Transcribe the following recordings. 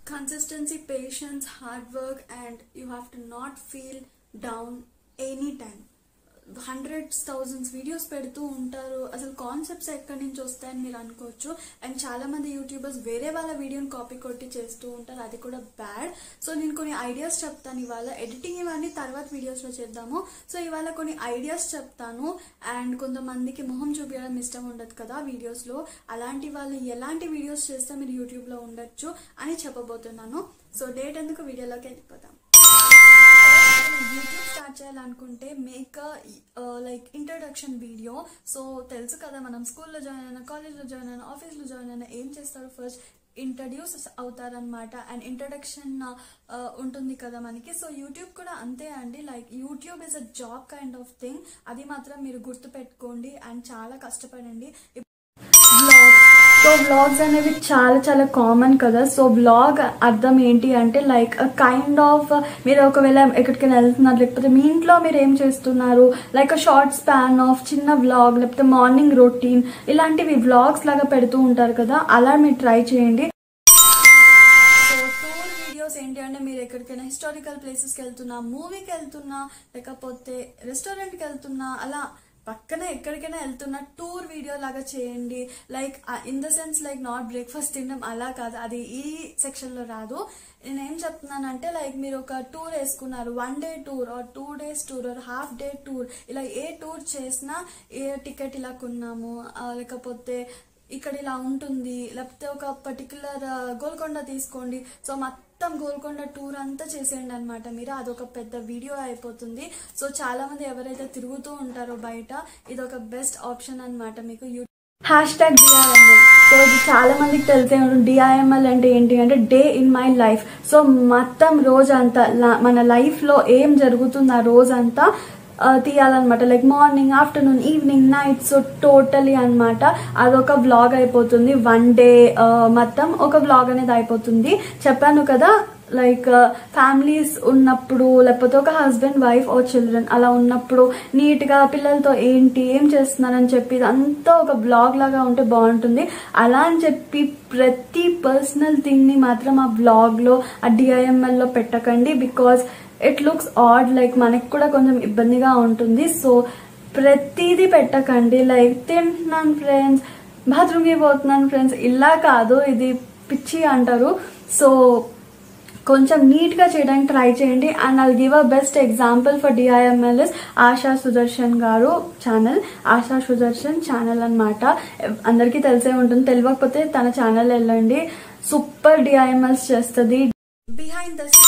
consistency, patience, hard work, and you have to not feel down anytime. Hundreds thousands videos పెడుతూ ఉంటారు అసలు concepts ఎక్కడి నుంచి వస్తాయని మీరు అనుకోవచ్చు అండ్ చాలా మంది యూట్యూబర్స్ వేరే వాళ్ళ వీడియోని కాపీ కొట్టి చేస్తూ ఉంటారు అది కూడా బ్యాడ్ సో నేను కొన్ని ఐడియాస్ చెప్తాను ఇవాళ ఎడిటింగ్ ఇవన్నీ తర్వాత వీడియోస్లో చేద్దాము సో ఇవాళ కొన్ని ఐడియాస్ చెప్తాను అండ్ కొంతమందికి మొహం చూపించడం ఇష్టం ఉండదు కదా వీడియోస్లో అలాంటి వాళ్ళు ఎలాంటి వీడియోస్ చేస్తే మీరు యూట్యూబ్లో ఉండొచ్చు అని చెప్పబోతున్నాను సో డేట్ ఎందుకు వీడియోలోకి వెళ్ళిపోతాం యూట్యూబ్ స్టార్ట్ చేయాలనుకుంటే make like introduction video so తెలుసు కదా మనం స్కూల్లో జాయిన్ అయినా కాలేజ్లో జాయిన్ అయినా ఆఫీస్లో జాయిన్ అయినా ఏం చేస్తారు ఫస్ట్ ఇంట్రడ్యూస్ అవుతారనమాట అండ్ ఇంట్రడక్షన్ ఉంటుంది కదా మనకి సో యూట్యూబ్ కూడా అంతే అండి like YouTube is a job kind of thing అది మాత్రం మీరు గుర్తుపెట్టుకోండి అండ్ చాలా కష్టపడండి వ్లాగ్స్ సో వ్లాగ్స్ అనేవి చాలా చాలా కామన్ కదా సో వ్లాగ్ అర్థం ఏంటి అంటే లైక్ కైండ్ ఆఫ్ మీరు ఒకవేళ ఎక్కడికైనా వెళ్తున్నారు లేకపోతే మీ ఇంట్లో మీరు ఏం చేస్తున్నారు లైక్ షార్ట్ స్పాన్ ఆఫ్ చిన్న వ్లాగ్ లేకపోతే మార్నింగ్ రొటీన్ ఇలాంటివి వ్లాగ్స్ లాగా పెడుతూ ఉంటారు కదా అలా మీరు ట్రై చేయండి సో టూర్ వీడియోస్ ఏంటి అంటే మీరు ఎక్కడికైనా హిస్టారికల్ ప్లేసెస్కి వెళ్తున్నా మూవీకి వెళ్తున్నా లేకపోతే రెస్టారెంట్కి వెళ్తున్నా అలా పక్కన ఎక్కడికైనా వెళ్తున్నా టూర్ వీడియో లాగా చేయండి like in the sense like not breakfast తినడం అలా కాదు అది ఈ సెక్షన్లో రాదు నేను ఏం చెప్తున్నానంటే లైక్ మీరు ఒక టూర్ వేసుకున్నారు one day tour or two days tour or half day tour ఇలా ఏ టూర్ చేసినా ఏ టికెట్ ఇలా కొన్నాము ఆ, లేకపోతే ఇక్కడ ఇలా ఉంటుంది లేకపోతే ఒక పర్టికులర్ గోల్కొండ తీసుకోండి సో మొత్తం గోల్కొండ టూర్ అంతా చేసేయండి అనమాట మీరు అదొక పెద్ద వీడియో అయిపోతుంది సో చాలా మంది ఎవరైతే తిరుగుతూ ఉంటారో బయట ఇది ఒక బెస్ట్ ఆప్షన్ అనమాట మీకు you hashtag DIML so ఇది చాలా మందికి తెలిసే ఉంటుంది డిఐఎంఎల్ అంటే ఏంటి అంటే day in my life so మొత్తం రోజంతా లా- మన లైఫ్లో ఏం జరుగుతుంది ఆ రోజంతా ఆ, తీయాలన్నమాట like morning afternoon evening night so totally అన్నమాట అదొక వ్లాగ్ అయిపోతుంది వన్ డే మొత్తం ఒక వ్లాగ్ అనేది అయిపోతుంది చెప్పాను కదా లైక్ ఫ్యామిలీస్ ఉన్నప్పుడు లేకపోతే ఒక హస్బెండ్ వైఫ్ ఓ చిల్డ్రన్ అలా ఉన్నప్పుడు నీట్ గా పిల్లలతో ఏంటి ఏం చేస్తున్నారని చెప్పి అంతా ఒక బ్లాగ్ లాగా ఉంటే బాగుంటుంది అలా అని చెప్పి ప్రతి పర్సనల్ థింగ్ ని మాత్రం ఆ బ్లాగ్ లో ఆ డిఐఎంఎల్ లో పెట్టకండి because it looks odd like మనకి కూడా కొంచెం ఇబ్బందిగా ఉంటుంది సో ప్రతిదీ పెట్టకండి లైక్ తింటున్నాను ఫ్రెండ్స్ బాత్రూమ్కి పోతున్నాను ఫ్రెండ్స్ ఇలా కాదు ఇది పిచ్చి అంటారు సో కొంచెం నీట్ గా చేయడానికి ట్రై చేయండి and I'll give a best example for DIML is Asha Sudarshan garu channel ASHA Sudarshan channel అన్నమాట అందరికీ తెలిసే ఉంటుంది తెలియకపోతే తన ఛానల్ వెళ్ళండి సూపర్ డిఐఎంఎల్స్ చేస్తుంది బిహైండ్ ద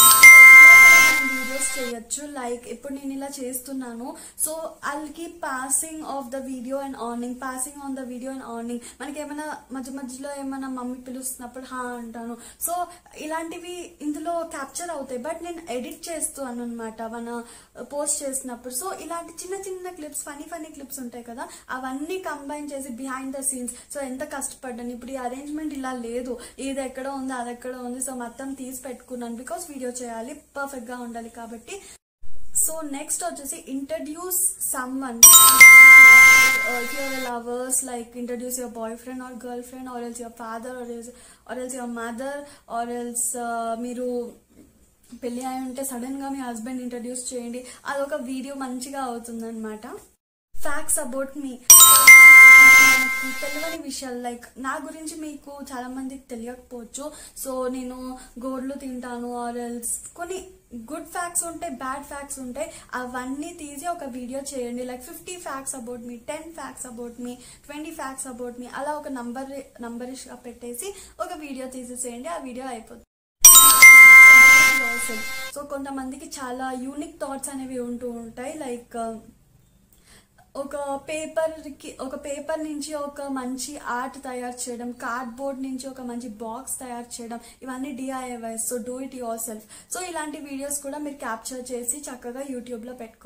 వీడియోస్ చేయొచ్చు లైక్ ఇప్పుడు నేను ఇలా చేస్తున్నాను సో అల్కి passing of the video and earning passing on the video and earning మనకి ఏమైనా మధ్య మధ్యలో ఏమైనా మమ్మీ పిలుస్తున్నప్పుడు హా అంటాను సో ఇలాంటివి ఇందులో క్యాప్చర్ అవుతాయి బట్ నేను ఎడిట్ చేస్తాను అనమాట మన పోస్ట్ చేసినప్పుడు సో ఇలాంటి చిన్న చిన్న క్లిప్స్ ఫనీ ఫనీ క్లిప్స్ ఉంటాయి కదా అవన్నీ కంబైన్ చేసి బిహైండ్ ద సీన్స్ సో ఎంత కష్టపడ్డాను ఇప్పుడు ఈ అరేంజ్మెంట్ ఇలా లేదు ఇది ఎక్కడ ఉంది అది ఎక్కడ ఉంది సో మొత్తం తీసి పెట్టుకున్నాను బికాస్ వీడియో చేయాలి పర్ఫెక్ట్ గా ఉండాలి కాబట్టి సో నెక్స్ట్ వచ్చేసి introduce someone your lovers like introduce your boyfriend or girlfriend or else your father or else or else your mother or else మీరు పెళ్లి అయి ఉంటే సడన్ గా మీ హస్బెండ్ ఇంట్రడ్యూస్ చేయండి అదొక వీడియో మంచిగా అవుతుంది అనమాట ఫ్యాక్ట్స్ అబౌట్ మీ తెలియని విషయాలు లైక్ నా గురించి మీకు చాలా మందికి తెలియకపోవచ్చు సో నేను గోర్లు తింటాను ఆర్ ఎల్స్ కొన్ని గుడ్ ఫ్యాక్ట్స్ ఉంటాయి బ్యాడ్ ఫ్యాక్ట్స్ ఉంటాయి అవన్నీ తీసి ఒక వీడియో చేయండి like fifty facts about me ten facts about me twenty facts about me అలా ఒక నంబర్ నంబరిష్ గా పెట్టేసి ఒక వీడియో తీసేసేయండి ఆ వీడియో అయిపోతుంది సో కొంతమందికి చాలా యూనిక్ థాట్స్ అనేవి ఉంటూ ఉంటాయి లైక్ ఒక పేపర్ కి ఒక పేపర్ నుంచి ఒక మంచి ఆర్ట్ తయారు చేయడం కార్డ్బోర్డ్ నుంచి ఒక మంచి బాక్స్ తయారు చేయడం ఇవన్నీ DIYs so do it yourself so ఇలాంటి వీడియోస్ కూడా మీరు క్యాప్చర్ చేసి చక్కగా యూట్యూబ్ లో పెట్టుకో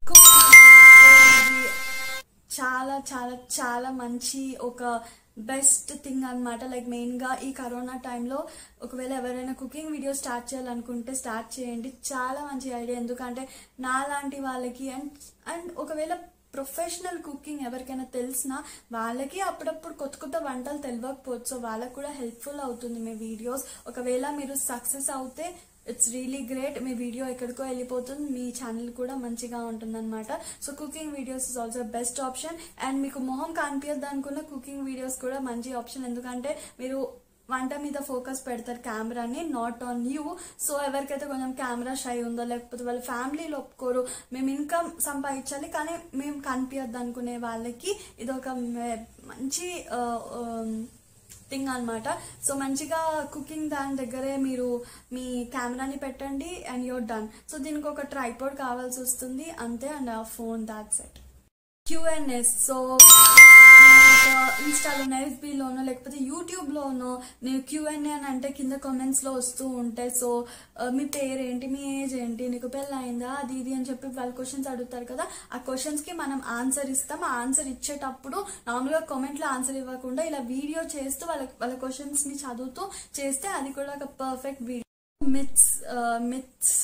ఇది చాలా చాలా చాలా మంచి ఒక బెస్ట్ థింగ్ అన్నమాట లైక్ మెయిన్ గా ఈ కరోనా టైంలో ఒకవేళ ఎవరైనా కుకింగ్ వీడియో స్టార్ట్ చేయాలనుకుంటే స్టార్ట్ చేయండి చాలా మంచి ఐడియా ఎందుకంటే నా లాంటి వాళ్ళకి అండ్ అండ్ ఒకవేళ ప్రొఫెషనల్ కుకింగ్ ఎవరికైనా తెలిసినా వాళ్ళకి అప్పుడప్పుడు కొత్త కొత్త వంటలు తెలియకపోవచ్చు సో వాళ్ళకి కూడా హెల్ప్ఫుల్ అవుతుంది మీ వీడియోస్ ఒకవేళ మీరు సక్సెస్ అవుతే ఇట్స్ రియలీ గ్రేట్ మీ వీడియో ఎక్కడికో వెళ్ళిపోతుంది మీ ఛానల్ కూడా మంచిగా ఉంటుంది అనమాట so cooking videos is also best option and మీకు మొహం కనిపించద్దు అనుకున్న కుకింగ్ వీడియోస్ కూడా మంచి ఆప్షన్ ఎందుకంటే మీరు వంట మీద ఫోకస్ పెడతారు కెమెరాని నాట్ ఆన్ యూ సో ఎవరికైతే కొంచెం కెమెరా షై ఉందో లేకపోతే వాళ్ళ ఫ్యామిలీలో ఒప్పుకోరు మేము ఇన్కమ్ సంపాదించాలి కానీ మేము కనిపించద్దు అనుకునే వాళ్ళకి ఇది ఒక మే- మంచి ఆ, ఆ, థింగ్ అన్నమాట సో మంచిగా కుకింగ్ దాని దగ్గరే మీరు మీ కెమెరాని పెట్టండి అండ్ యూర్ డన్ సో దీనికి ఒక ట్రైపోర్డ్ కావాల్సి వస్తుంది అంతే అండ్ ఆ phone that's it QnAs so ఇన్స్టాలోనో ఎఫ్బీలోనో లేకపోతే యూట్యూబ్లోనో నేను క్యూఎన్ఏ అని అంటే కింద కామెంట్స్లో వస్తూ ఉంటాయి సో ఆ, మీ పేరేంటి మీ ఏజ్ ఏంటి నీకు పెళ్ళి అయిందా అది ఇది అని చెప్పి వాళ్ళు క్వశ్చన్స్ అడుగుతారు కదా ఆ క్వశ్చన్స్కి మనం ఆన్సర్ ఇస్తాం ఆ ఆన్సర్ ఇచ్చేటప్పుడు నార్మల్గా కామెంట్లో ఆన్సర్ ఇవ్వకుండా ఇలా వీడియో చేస్తూ వాళ్ళ వాళ్ళ క్వశ్చన్స్ని చదువుతూ చేస్తే అది కూడా ఒక పర్ఫెక్ట్ వీడియో మిత్స్ మిత్స్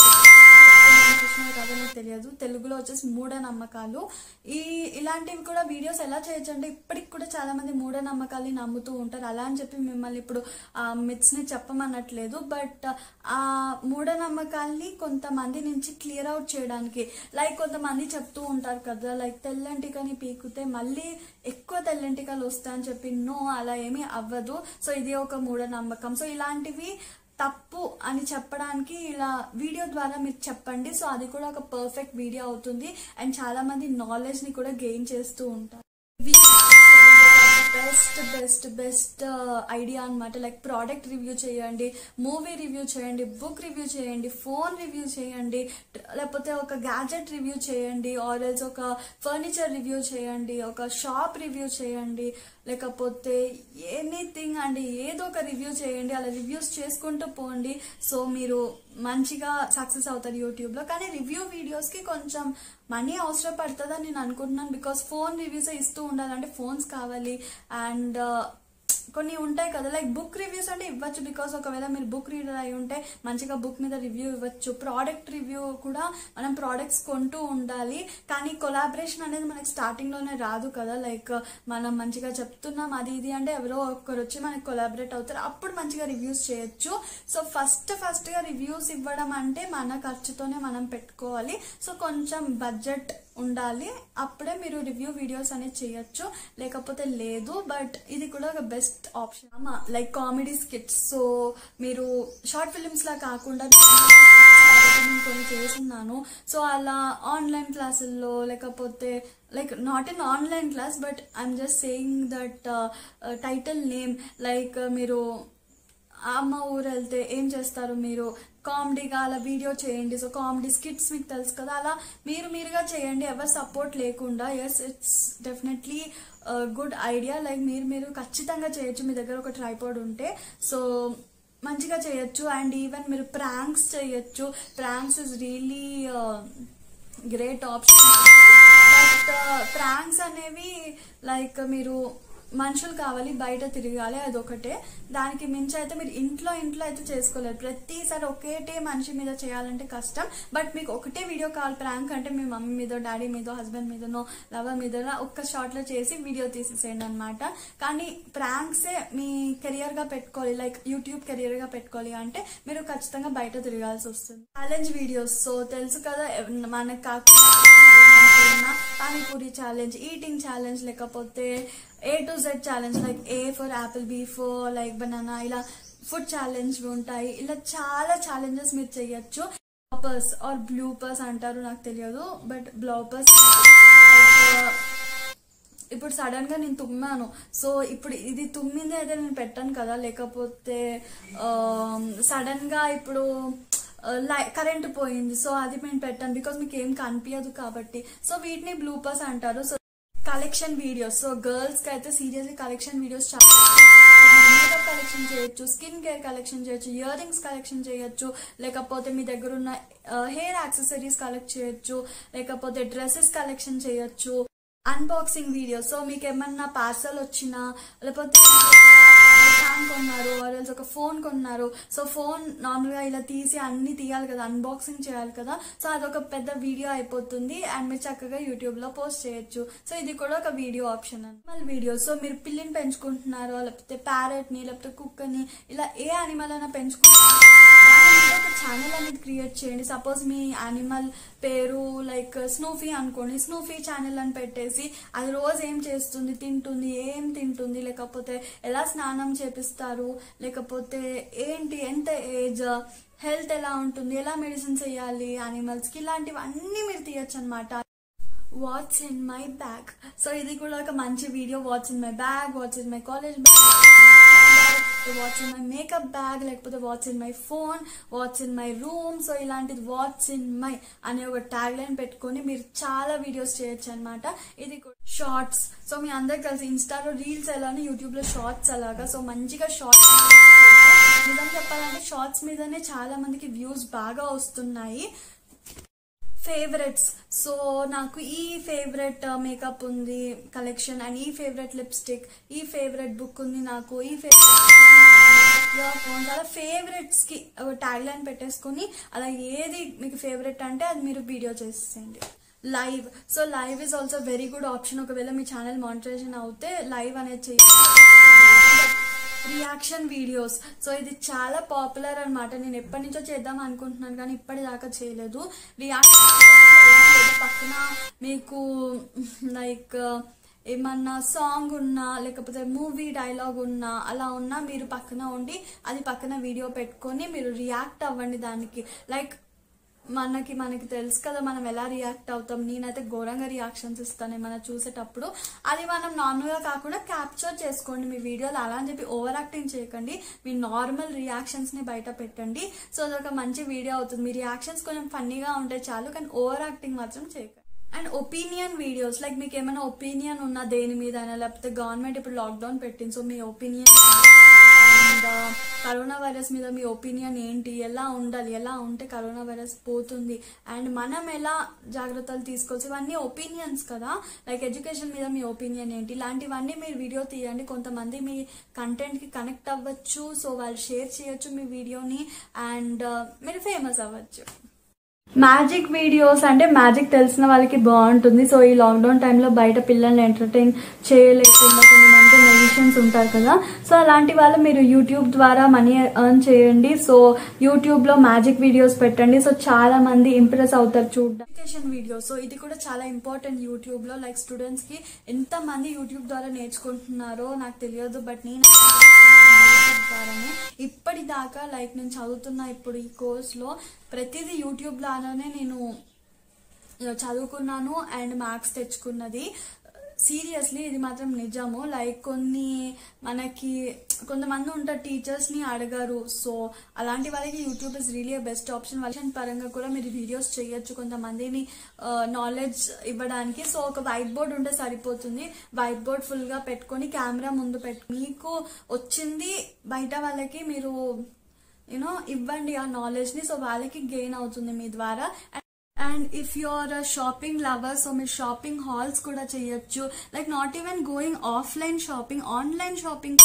కాదో నాకు తెలియదు తెలుగులో వచ్చేసి మూఢనమ్మకాలు ఈ ఇలాంటివి కూడా వీడియోస్ ఎలా చేయొచ్చు అంటే ఇప్పటికి కూడా చాలా మంది మూఢనమ్మకాల్ని నమ్ముతూ ఉంటారు అలా అని చెప్పి మిమ్మల్ని ఇప్పుడు ఆ మిత్స్ ని చెప్పమనట్లేదు బట్ ఆ మూఢనమ్మకాల్ని కొంతమంది నుంచి క్లియర్ అవుట్ చేయడానికి లైక్ కొంతమంది చెప్తూ ఉంటారు కదా లైక్ తెల్లంటికని పీకుతే మళ్ళీ ఎక్కువ తెల్లంటికలు వస్తాయని చెప్పి నో అలా ఏమీ అవ్వదు సో ఇది ఒక మూఢనమ్మకం సో ఇలాంటివి తప్పు అని చెప్పడానికి ఇలా వీడియో ద్వారా మీరు చెప్పండి సో అది కూడా ఒక పర్ఫెక్ట్ వీడియో అవుతుంది అండ్ చాలా మంది నాలెడ్జ్ ని కూడా గెయిన్ చేస్తూ ఉంటారు బెస్ట్ బెస్ట్ బెస్ట్ ఐడియా అన్నమాట లైక్ ప్రోడక్ట్ రివ్యూ చేయండి మూవీ రివ్యూ చేయండి బుక్ రివ్యూ చేయండి ఫోన్ రివ్యూ చేయండి లేకపోతే ఒక గ్యాజెట్ రివ్యూ చేయండి ఆర్ఎల్స్ ఒక ఫర్నిచర్ రివ్యూ చేయండి ఒక షాప్ రివ్యూ చేయండి లేకపోతే ఎనీథింగ్ అండి ఏదో ఒక రివ్యూ చేయండి అలా రివ్యూస్ చేసుకుంటూ పోండి సో మీరు మంచిగా సక్సెస్ అవుతారు యూట్యూబ్లో కానీ రివ్యూ వీడియోస్కి కొంచెం మనీ అవసరం పడుతుందని నేను అనుకుంటున్నాను బికాస్ ఫోన్ రివ్యూస్ ఇస్తూ ఉండాలంటే ఫోన్స్ కావాలి అండ్ కొన్ని ఉంటాయి కదా లైక్ బుక్ రివ్యూస్ అంటే ఇవ్వచ్చు బికాస్ ఒకవేళ మీరు బుక్ రీడర్ అయి ఉంటే మంచిగా బుక్ మీద రివ్యూ ఇవ్వచ్చు ప్రోడక్ట్ రివ్యూ కూడా మనం ప్రోడక్ట్స్ కొంటూ ఉండాలి కానీ కొలాబరేషన్ అనేది మనకి స్టార్టింగ్ లోనే రాదు కదా లైక్ మనం మంచిగా చెప్తున్నాం అది ఇది అంటే ఎవరో ఒకరు వచ్చి మనకి కొలాబరేట్ అవుతారు అప్పుడు మంచిగా రివ్యూస్ చేయొచ్చు సో ఫస్ట్ ఫస్ట్ గా రివ్యూస్ ఇవ్వడం అంటే మన ఖర్చుతోనే మనం పెట్టుకోవాలి సో కొంచెం బడ్జెట్ ఉండాలి అప్పుడే మీరు రివ్యూ వీడియోస్ అనేది చేయొచ్చు లేకపోతే లేదు బట్ ఇది కూడా ఒక best option like comedy skits so మీరు షార్ట్ ఫిలిమ్స్ లా కాకుండా నేను కొన్ని చేస్తున్నాను సో అలా ఆన్లైన్ క్లాసుల్లో లేకపోతే like not in online class but I'm just saying that title name like మీరు అమ్మ ఊరు వెళ్తే ఏం చేస్తారు మీరు కామెడీగా అలా వీడియో చేయండి సో కామెడీ స్కిట్స్ మీకు తెలుసు కదా అలా మీరు మీరుగా చేయండి ఎవరు సపోర్ట్ లేకుండా yes it's definitely good idea like మీరు మీరు ఖచ్చితంగా చేయొచ్చు మీ దగ్గర ఒక ట్రైపాడ్ ఉంటే సో మంచిగా చేయొచ్చు అండ్ ఈవెన్ మీరు ప్రాంక్స్ చేయొచ్చు pranks is really great option but pranks అనేవి లైక్ మీరు మనుషులు కావాలి బయట తిరగాలి అదొకటే దానికి మించి అయితే మీరు ఇంట్లో ఇంట్లో అయితే చేసుకోలేరు ప్రతిసారి ఒకేటే మనిషి మీద చేయాలంటే కష్టం బట్ మీకు ఒకటే వీడియో కాల్ ప్రాంక్ అంటే మీ మమ్మీ మీదో డాడీ మీదో హస్బెండ్ మీదనో లవర్ మీదనో ఒక్క షాట్ లో చేసి వీడియో తీసేసేయండి అనమాట కానీ ప్రాంక్సే మీ కెరియర్ గా పెట్టుకోవాలి లైక్ యూట్యూబ్ కెరియర్ గా పెట్టుకోవాలి అంటే మీరు ఖచ్చితంగా బయట తిరగాల్సి వస్తుంది ఛాలెంజ్ వీడియోస్ సో తెలుసు కదా ఎవ్- మనకు కాకుండా పానీపూరి ఛాలెంజ్ ఈటింగ్ ఛాలెంజ్ లేకపోతే A to Z challenge like A for apple B for like banana ఇలా ఫుడ్ ఛాలెంజ్ ఉంటాయి ఇలా చాలా ఛాలెంజెస్ మీరు చేయొచ్చు బ్లాపర్స్ ఆర్ బ్లూపర్స్ అంటారు నాకు తెలియదు బట్ బ్లాపర్స్ ఇప్పుడు సడన్ గా నేను తుమ్మాను సో ఇప్పుడు ఇది తుమ్మింది అయితే నేను పెట్టాను కదా లేకపోతే సడన్ గా ఇప్పుడు కరెంట్ పోయింది సో అది నేను పెట్టాను బికాస్ మీకు ఏం కనిపించదు కాబట్టి సో వీటిని బ్లూపర్స్ అంటారు so collection videos so girls కి అయితే సీరియస్లీ కలెక్షన్ వీడియోస్ చాలా మేకప్ కలెక్షన్ చేయొచ్చు స్కిన్ కేర్ కలెక్షన్ చేయొచ్చు ఇయర్ రింగ్స్ కలెక్షన్ చేయొచ్చు లేకపోతే మీ దగ్గర ఉన్న హెయిర్ యాక్సెసరీస్ కలెక్ట్ చేయొచ్చు లేకపోతే డ్రెస్సెస్ కలెక్షన్ చేయొచ్చు అన్బాక్సింగ్ వీడియో సో మీకు ఏమన్నా పార్సల్ వచ్చినా లేకపోతే ఫ్యాన్ కొన్నారు ఆర్ఎల్స్ ఒక ఫోన్ కొన్నారు సో ఫోన్ నార్మల్గా ఇలా తీసి అన్ని తీయాలి కదా అన్బాక్సింగ్ చేయాలి కదా సో అదొక పెద్ద వీడియో అయిపోతుంది అండ్ మీరు చక్కగా యూట్యూబ్ లో పోస్ట్ చేయొచ్చు సో ఇది కూడా ఒక video option animal video so మీరు పిల్లిని పెంచుకుంటున్నారో లేకపోతే ప్యారెట్ ని లేకపోతే కుక్కని ఇలా ఏ యానిమల్ అయినా పెంచుకుంటున్నారో దాని మీద ఒక ఛానల్ అనేది క్రియేట్ చేయండి సపోజ్ మీ యానిమల్ పేరు లైక్ స్నూఫీ అనుకోండి స్నూఫీ ఛానల్ అని పెట్టేసి అది రోజు ఏం చేస్తుంది తింటుంది ఏం తింటుంది లేకపోతే ఎలా స్నానం చేపిస్తారు లేకపోతే ఏంటి ఎంత ఏజ్ హెల్త్ ఎలా ఉంటుంది ఎలా మెడిసిన్స్ వేయాలి యానిమల్స్ కి ఇలాంటివన్నీ మీరు తీయచ్చు అనమాట what's in my bag so ఇది కూడా ఒక మంచి video what's in my bag what's in my college bag what's in my makeup bag లేకపోతే what's in my phone what's in my room so ఇలాంటిది వాట్స్ ఇన్ మై అనే ఒక tag line పెట్టుకొని మీరు చాలా వీడియోస్ చేయొచ్చు అనమాట ఇది షార్ట్స్ సో మీ అందరు కలిసి ఇన్స్టాలో రీల్స్ ఎలానే యూట్యూబ్ లో షార్ట్స్ అలాగా సో మంచిగా షార్ట్స్ నిజం చెప్పాలంటే షార్ట్స్ మీదనే చాలా మందికి వ్యూస్ బాగా వస్తున్నాయి ఫేవరెట్స్ సో నాకు ఈ ఫేవరెట్ మేకప్ ఉంది కలెక్షన్ అండ్ ఈ ఫేవరెట్ లిప్స్టిక్ ఈ ఫేవరెట్ బుక్ ఉంది నాకు ఈ ఫేవరెట్ ఇయర్ ఫోన్స్ అలా ఫేవరెట్స్ కి ఒక ట్యాగ్ లైన్ పెట్టేసుకుని అలా ఏది మీకు ఫేవరెట్ అంటే అది మీరు వీడియో చేసేయండి live so live is also very good option ఒకవేళ మీ ఛానల్ మానిటరైజేషన్ అవుతే లైవ్ అనేది చేయాలి రియాక్షన్ వీడియోస్ సో ఇది చాలా పాపులర్ అన్నమాట నేను ఎప్పటి నుంచో చేద్దాం అనుకుంటున్నాను కానీ ఇప్పటిదాకా చేయలేదు రియాక్షన్ పక్కన మీకు లైక్ ఏమన్నా సాంగ్ ఉన్నా లేకపోతే మూవీ డైలాగ్ ఉన్నా అలా ఉన్నా మీరు పక్కన ఉండి అది పక్కన వీడియో పెట్టుకొని మీరు రియాక్ట్ అవ్వండి దానికి లైక్ మనకి మనకి తెలుసు కదా మనం ఎలా రియాక్ట్ అవుతాం నేనైతే ఘోరంగా రియాక్షన్స్ ఇస్తాను ఏమైనా చూసేటప్పుడు అది మనం నార్మల్గా కాకుండా క్యాప్చర్ చేసుకోండి మీ వీడియోలో అలా అని చెప్పి ఓవర్ యాక్టింగ్ చేయకండి మీ నార్మల్ రియాక్షన్స్ ని బయట పెట్టండి సో అదొక మంచి వీడియో అవుతుంది మీ రియాక్షన్స్ కొంచెం ఫన్నీగా ఉంటే చాలు కానీ ఓవర్ యాక్టింగ్ మాత్రం చేయకండి అండ్ ఒపీనియన్ వీడియోస్ లైక్ మీకు ఏమైనా ఒపీనియన్ ఉన్నా దేని మీద లేకపోతే గవర్నమెంట్ ఇప్పుడు లాక్డౌన్ పెట్టింది సో మీ ఒపీనియన్ అండ్ కరోనా వైరస్ మీద మీ ఒపీనియన్ ఏంటి ఎలా ఉండాలి ఎలా ఉంటే కరోనా వైరస్ పోతుంది అండ్ మనం ఎలా జాగ్రత్తలు తీసుకోవచ్చు ఇవన్నీ ఒపీనియన్స్ కదా లైక్ ఎడ్యుకేషన్ మీద మీ ఒపీనియన్ ఏంటి ఇలాంటివన్నీ మీరు వీడియో తీయండి కొంతమంది మీ కంటెంట్ కి కనెక్ట్ అవ్వచ్చు సో వాళ్ళు షేర్ చేయొచ్చు మీ వీడియోని అండ్ మీరు ఫేమస్ అవ్వచ్చు మ్యాజిక్ వీడియోస్ అంటే మ్యాజిక్ తెలిసిన వాళ్ళకి బాగుంటుంది సో ఈ లాక్డౌన్ టైంలో బయట పిల్లల్ని ఎంటర్టైన్ చేయలేకుండా కొంతమంది మ్యూజిషియన్స్ ఉంటారు కదా సో అలాంటి వాళ్ళు మీరు యూట్యూబ్ ద్వారా మనీ ఎర్న్ చేయండి సో యూట్యూబ్ లో మ్యాజిక్ వీడియోస్ పెట్టండి సో చాలా మంది ఇంప్రెస్ అవుతారు చూడడం ఎడ్యుకేషన్ వీడియోస్ సో ఇది కూడా చాలా ఇంపార్టెంట్ యూట్యూబ్ లో లైక్ స్టూడెంట్స్ కి ఎంత మంది యూట్యూబ్ ద్వారా నేర్చుకుంటున్నారో నాకు తెలియదు బట్ నేను యూట్యూబ్ ద్వారానే ఇప్పటిదాకా లైక్ నేను చదువుతున్న ఇప్పుడు ఈ కోర్స్ లో ప్రతిదీ యూట్యూబ్ ద్వారానే నేను చదువుకున్నాను అండ్ మార్క్స్ తెచ్చుకున్నది సీరియస్లీ ఇది మాత్రం నిజము లైక్ కొన్ని మనకి కొంతమంది ఉంటారు టీచర్స్ ని అడగరు సో అలాంటి వాళ్ళకి YouTube is really best option వాళ్ళ పరంగా కూడా మీరు వీడియోస్ చేయొచ్చు కొంతమందిని నాలెడ్జ్ ఇవ్వడానికి సో ఒక వైట్ బోర్డ్ ఉంటే సరిపోతుంది వైట్ బోర్డ్ ఫుల్ గా పెట్టుకొని కెమెరా ముందు పెట్టు మీకు వచ్చింది బయట వాళ్ళకి మీరు యూనో ఇవ్వండి ఆ నాలెడ్జ్ ని సో వాళ్ళకి గెయిన్ అవుతుంది మీ ద్వారా and if you are shopping lover so మీరు షాపింగ్ హాల్స్ కూడా చేయొచ్చు like not even going offline shopping online shopping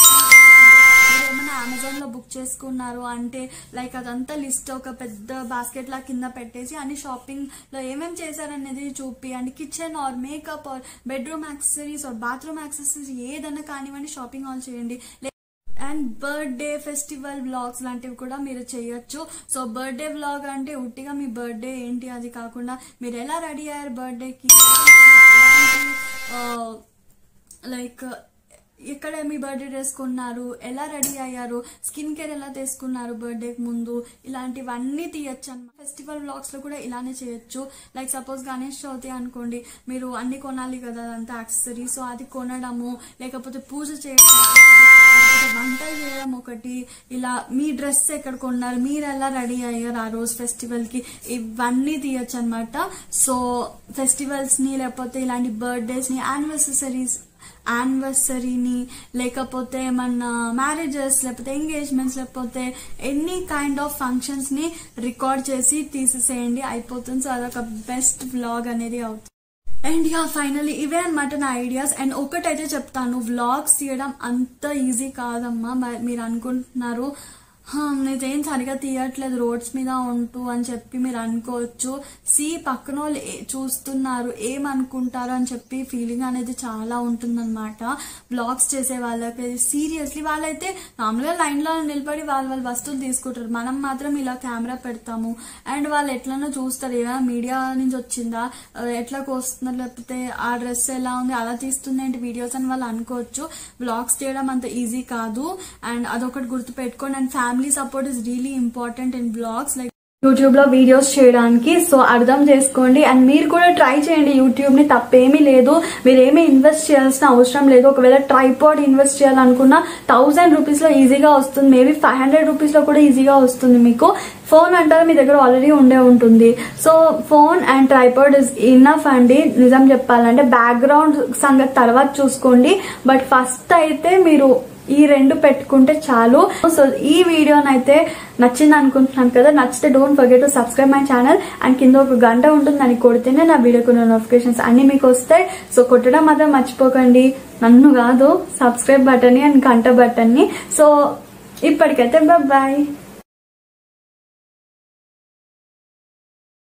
ఏమైనా అమెజాన్ లో బుక్ చేసుకున్నారు అంటే లైక్ అదంతా లిస్ట్ ఒక పెద్ద బాస్కెట్ లా కింద పెట్టేసి అన్ని షాపింగ్ లో ఏమేమి చేశారనేది చూపి and kitchen or makeup or bedroom accessories or bathroom accessories ఏదైనా కానివ్వండి షాపింగ్ హాల్ చేయండి అండ్ బర్త్డే ఫెస్టివల్ వ్లాగ్స్ లాంటివి కూడా మీరు చేయొచ్చు సో బర్త్డే వ్లాగ్ అంటే ఉట్టిగా మీ బర్త్డే ఏంటి అది కాకుండా మీరు ఎలా రెడీ అయ్యారు బర్త్డేకి లైక్ ఎక్కడ మీ బర్త్డే డ్రెస్ కొన్నారు ఎలా రెడీ అయ్యారు స్కిన్ కేర్ ఎలా తీసుకున్నారు బర్త్డేకి ముందు ఇలాంటివన్నీ తీయచ్చు అన్నమాట ఫెస్టివల్ వ్లాగ్స్ లో కూడా ఇలానే చేయొచ్చు లైక్ సపోజ్ గణేష్ చవితి అనుకోండి మీరు అన్ని కొనాలి కదా అదంతా యాక్సెసరీ సో అది కొనడము లేకపోతే పూజ చేయడం వంట చేయడం ఒకటి ఇలా మీ డ్రెస్ ఎక్కడ కొన్నారు మీరు ఎలా రెడీ అయ్యారు ఆ రోజు ఫెస్టివల్ కి ఇవన్నీ తీయచ్చు అనమాట సో ఫెస్టివల్స్ ని లేకపోతే ఇలాంటి బర్త్డేస్ ని యానివర్సరీస్ యానివర్సరీని లేకపోతే ఏమన్నా మ్యారేజెస్ లేకపోతే ఎంగేజ్మెంట్స్ లేకపోతే ఎనీ కైండ్ ఆఫ్ ఫంక్షన్స్ ని రికార్డ్ చేసి తీసేసేయండి అయిపోతుంది సో అదొక బెస్ట్ వ్లాగ్ అనేది అవుతుంది అండ్ యా ఫైనలీ ఇవే అనమాట నా ఐడియాస్ అండ్ ఒకటైతే చెప్తాను వ్లాగ్స్ తీయడం అంత ఈజీ కాదమ్మా మ- మీరు అనుకుంటున్నారు "హా, నేనేం సరిగా తీయట్లేదు రోడ్స్ మీద ఉంటూ అని చెప్పి మీరు అనుకోవచ్చు సి పక్కన వాళ్ళు ఏ- చూస్తున్నారు ఏమనుకుంటారు అని చెప్పి ఫీలింగ్ అనేది చాలా ఉంటుందన్నమాట బ్లాగ్స్ చేసే వాళ్ళకి సీరియస్లీ వాళ్ళైతే మామూలుగా లైన్లో నిలబడి వాళ్ళ వాళ్ళ వస్తువులు తీసుకుంటారు మనం మాత్రం ఇలా కెమెరా పెడతాము అండ్ వాళ్ళు ఎట్లనో చూస్తారు ఏమైనా మీడియా నుంచి వచ్చిందా ఆ, ఎట్లా కోస్తున్నారు లేకపోతే ఆ డ్రెస్ ఎలా ఉంది అలా తీస్తుంది ఏంటి వీడియోస్ అని వాళ్ళు అనుకోవచ్చు బ్లాగ్స్ చేయడం అంత ఈజీ కాదు అండ్ అదొకటి గుర్తు పెట్టుకోండి and family support is really important in blogs like YouTube లో వీడియోస్ చేయడానికి సో అర్థం చేసుకోండి అండ్ మీరు కూడా ట్రై చేయండి యూట్యూబ్ ని తప్పేమీ లేదు మీరు ఏమీ ఇన్వెస్ట్ చేయాల్సిన అవసరం లేదు ఒకవేళ ట్రైపాడ్ ఇన్వెస్ట్ చేయాలనుకున్న థౌసండ్ రూపీస్ లో ఈజీగా వస్తుంది మేబీ ఫైవ్ హండ్రెడ్ రూపీస్ లో కూడా ఈజీగా వస్తుంది మీకు ఫోన్ అంటారా మీ దగ్గర ఆల్రెడీ ఉండే ఉంటుంది so phone and tripod is enough అండి నిజం చెప్పాలంటే బ్యాక్గ్రౌండ్ సంగతి తర్వాత చూసుకోండి బట్ ఫస్ట్ అయితే మీరు ఈ రెండు పెట్టుకుంటే చాలు సో ఈ వీడియోనైతే నచ్చింది అనుకుంటున్నాను కదా నచ్చితే don't forget to subscribe my channel and కింద ఒక గంట ఉంటుంది దాన్ని కొడితేనే నా వీడియోకు నోటిఫికేషన్స్ అన్ని మీకు వస్తాయి సో కొట్టడం మాత్రం మర్చిపోకండి నన్ను కాదు సబ్స్క్రైబ్ బటన్ అండ్ గంట బటన్ని సో ఇప్పటికైతే బాయ్